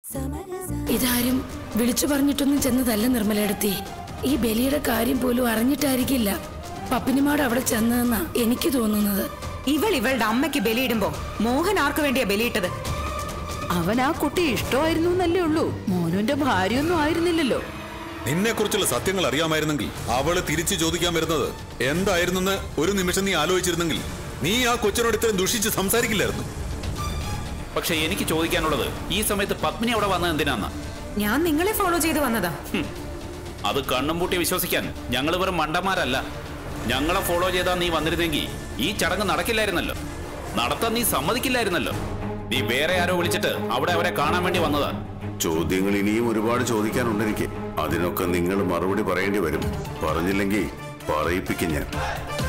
ഇതാരും വിളിച്ചു പറഞ്ഞിട്ടൊന്നും ചെന്നതല്ല നിർമ്മലയെടുത്തി ഈ ബലിയുടെ കാര്യം പോലും അറിഞ്ഞിട്ടായിരിക്കില്ല പപ്പിനിമാട് അവിടെ ചെന്നതെന്നാ എനിക്ക് തോന്നുന്നത് ഇവൾ ഇവളുടെ അമ്മയ്ക്ക് ബലിയിടുമ്പോ മോഹൻ ആർക്കു വേണ്ടിയാ ബലിയിട്ടത് അവൻ ആ കുട്ടി ഇഷ്ടമായിരുന്നു എന്നല്ലേ ഉള്ളൂ മോനുന്റെ ഭാര്യയൊന്നും ആയിരുന്നില്ലല്ലോ നിന്നെ കുറിച്ചുള്ള സത്യങ്ങൾ അറിയാമായിരുന്നെങ്കിൽ അവള് തിരിച്ചു ചോദിക്കാൻ വരുന്നത് എന്തായിരുന്നെന്ന് ഒരു നിമിഷം നീ ആലോചിച്ചിരുന്നെങ്കിൽ നീ ആ കൊച്ചിനോട് ഇത്രയും ദുഷിച്ച് സംസാരിക്കില്ലായിരുന്നു പക്ഷെ എനിക്ക് ചോദിക്കാനുള്ളത് ഈ സമയത്ത് പത്മിനി അവിടെ വന്നത് എന്തിനാന്നാ ഞാൻ നിങ്ങളെ ഫോളോ ചെയ്ത് വന്നതാ ഹും. അത് കണ്ണും പൂട്ടി വിശ്വസിക്കാൻ ഞങ്ങൾ വെറും മണ്ടന്മാരല്ല ഞങ്ങളെ ഫോളോ ചെയ്താ നീ വന്നിരുന്നെങ്കിൽ ഈ ചടങ്ങ് നടക്കില്ലായിരുന്നല്ലോ നടത്താൻ നീ സമ്മതിക്കില്ലായിരുന്നല്ലോ നീ വേറെ ആരോ വിളിച്ചിട്ട് അവിടെ അവരെ കാണാൻ വേണ്ടി വന്നതാ ചോദ്യങ്ങൾ ഇനിയും ഒരുപാട് ചോദിക്കാനുണ്ട് എനിക്ക് അതിനൊക്കെ നിങ്ങൾ മറുപടി പറയേണ്ടി വരും പറഞ്ഞില്ലെങ്കിൽ പറയിപ്പിക്കും ഞാൻ